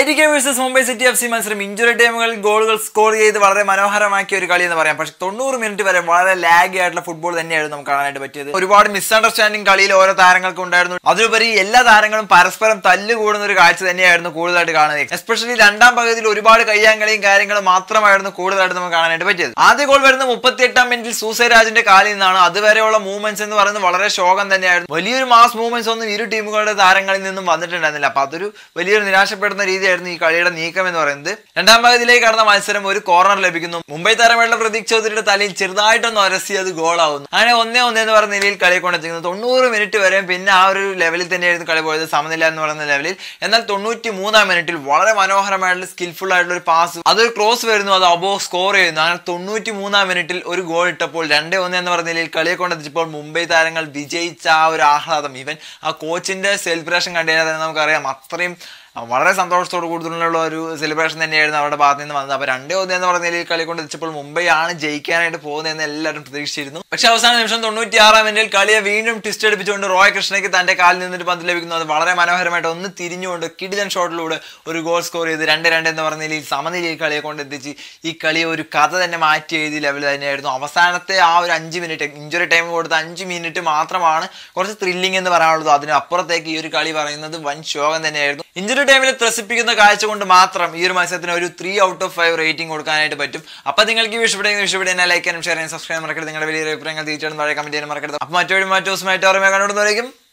I T K versus Mumbai city F C മത്സരം injury ടൈമുകളിൽ ഗോളുകൾ സ്കോർ ചെയ്ത് വളരെ മനോഹരമാക്കിയ ഒരു കളി എന്ന് പറയാം പക്ഷെ തൊണ്ണൂറ് മിനിറ്റ് വരെ വളരെ ലാഗി ആയിട്ടുള്ള ഫുട്ബോൾ തന്നെയായിരുന്നു നമുക്ക് കാണാനായിട്ട് പറ്റിയത് ഒരുപാട് മിസ്അണ്ടർസ്റ്റാൻഡിംഗ് കളിയിൽ ഓരോ താരങ്ങൾക്കും ഉണ്ടായിരുന്നു അതിലുപരി എല്ലാ താരങ്ങളും പരസ്പരം തല്ലുകൂടുന്ന ഒരു കാഴ്ച തന്നെയായിരുന്നു കൂടുതലായിട്ട് കാണുന്നത് എസ്പെഷ്യലി രണ്ടാം പകുതിയിൽ ഒരുപാട് കയ്യാങ്കളിയും കാര്യങ്ങളും മാത്രമായിരുന്നു കൂടുതലായിട്ട് നമുക്ക് കാണാനായിട്ട് പറ്റിയത് ആദ്യ ഗോൾ വരുന്ന മുപ്പത്തിയെട്ടാം മിനിറ്റിൽ സൂസൈരാജിന്റെ കാലിൽ നിന്നാണ് അതുവരെയുള്ള മൂവ്മെന്റ്സ് എന്ന് പറയുന്നത് വളരെ ശോകം തന്നെയായിരുന്നു വലിയൊരു മാസ് മൂവ്മെന്റ്സ് ഒന്നും ഇരു ടീമുകളുടെ താരങ്ങളിൽ നിന്നും വന്നിട്ടുണ്ടായിരുന്നില്ല അപ്പൊ അതൊരു വലിയൊരു നിരാശപ്പെടുന്ന രീതിയായിരുന്നു ഈ കളിയുടെ നീക്കം എന്ന് പറയുന്നത് രണ്ടാം പകുതിയിലേക്ക് കടന്ന മത്സരം ഒരു കോർണർ ലഭിക്കുന്നു മുംബൈ താരമായിട്ടുള്ള പ്രതീക് ചൗധരിയുടെ തലയിൽ ചെറുതായിട്ടൊന്ന് ഒരസി അത് ഗോളാവുന്നു അങ്ങനെ ഒന്നേ ഒന്നേ എന്ന് പറയുന്ന നിലയിൽ കളി കൊണ്ടെത്തിക്കുന്നത് തൊണ്ണൂറ് മിനിറ്റ് വരെ പിന്നെ ആ ഒരു ലെവലിൽ തന്നെയായിരുന്നു കളി പോയത് സമനില എന്ന് പറയുന്ന ലെവലിൽ എന്നാൽ തൊണ്ണൂറ്റി മൂന്നാം മിനിറ്റിൽ വളരെ മനോഹരമായിട്ടുള്ള സ്കിൽഫുൾ ആയിട്ടുള്ള ഒരു പാസ് അതൊരു ക്രോസ് വരുന്നു അത് അബോ സ്കോർ ചെയ്യുന്നു അങ്ങനെ തൊണ്ണൂറ്റി മൂന്നാം മിനിറ്റിൽ ഒരു ഗോൾ ഇട്ടപ്പോൾ രണ്ടേ ഒന്ന് എന്ന് പറയുന്ന നിലയിൽ കളിയെ കൊണ്ടെത്തിച്ചപ്പോൾ മുംബൈ താരങ്ങൾ വിജയിച്ച ആ ഒരു ആഹ്ലാദം ഇവൻ ആ കോച്ചിന്റെ സെലിബ്രേഷൻ കണ്ടു കഴിഞ്ഞാൽ തന്നെ നമുക്കറിയാം അത്രയും വളരെ സന്തോഷത്തോട് കൂടുതലുള്ള ഒരു സെലിബ്രേഷൻ തന്നെയായിരുന്നു അവരുടെ ഭാഗത്ത് നിന്ന് വന്നത് അപ്പോൾ രണ്ടേ ഒന്ന് എന്ന് പറഞ്ഞ നിലയിൽ കളി കൊണ്ട് എത്തിച്ചപ്പോൾ മുംബൈ ആണ് ജയിക്കാനായിട്ട് പോകുന്നതെന്ന് എല്ലാവരും പ്രതീക്ഷിച്ചിരുന്നു പക്ഷേ അവസാന നിമിഷം തൊണ്ണൂറ്റി ആറാം മിനിറ്റിൽ കളിയെ വീണ്ടും ട്വിസ്റ്റ് അടിപ്പിച്ചുകൊണ്ട് റോയ് കൃഷ്ണയ്ക്ക് തന്റെ കാലിൽ നിന്നൊരു പന്ത് ലഭിക്കുന്നു അത് വളരെ മനോഹരമായിട്ട് ഒന്ന് തിരിഞ്ഞുകൊണ്ട് കിടിലൻ ഷോട്ടിലൂടെ ഒരു ഗോൾ സ്കോർ ചെയ്ത് രണ്ട് രണ്ട് എന്ന് പറഞ്ഞ നിലയിൽ സമനിലയിൽ കളിയെ കൊണ്ടെത്തിച്ച് ഈ കളിയെ ഒരു കഥ തന്നെ മാറ്റി എഴുതിയ ലെവൽ തന്നെയായിരുന്നു അവസാനത്തെ ആ ഒരു അഞ്ച് മിനിറ്റ് ഇഞ്ചുറി ടൈം കൊടുത്ത അഞ്ച് മിനിറ്റ് മാത്രമാണ് കുറച്ച് ത്രില്ലിംഗ് എന്ന് പറയാനുള്ളത് അതിന് അപ്പുറത്തേക്ക് ഈ ഒരു കളി പറയുന്നത് വൻ ശോകം തന്നെയായിരുന്നു ഇഞ്ചുറി ടൈമിൽ ത്രസിപ്പിക്കുന്ന കാഴ്ച കൊണ്ട് മാത്രം ഈ ഒരു മത്സരത്തിന് ഒരു three out of five rating കൊടുക്കാനായിട്ട് പറ്റും അപ്പൊ നിങ്ങൾക്ക് ഈ ഇഷ്ടപ്പെടുന്ന ഇഷ്ടപ്പെടുന്ന ലൈക്ക് ചെയ്യാനും ഷെയർ ചെയ്യാനും സബ്സ്ക്രൈബ് മറക്കരുത് നിങ്ങളുടെ വലിയ അഭിപ്രായങ്ങൾ തീർച്ചയായിട്ടും താഴെ കമന്റ് ചെയ്യാൻ മറക്കരുത് അപ്പൊ മറ്റൊരു മറ്റു ദിവസമായിട്ട് ഓർമ്മ കണ്ടുകൊടുന്നതായിരിക്കും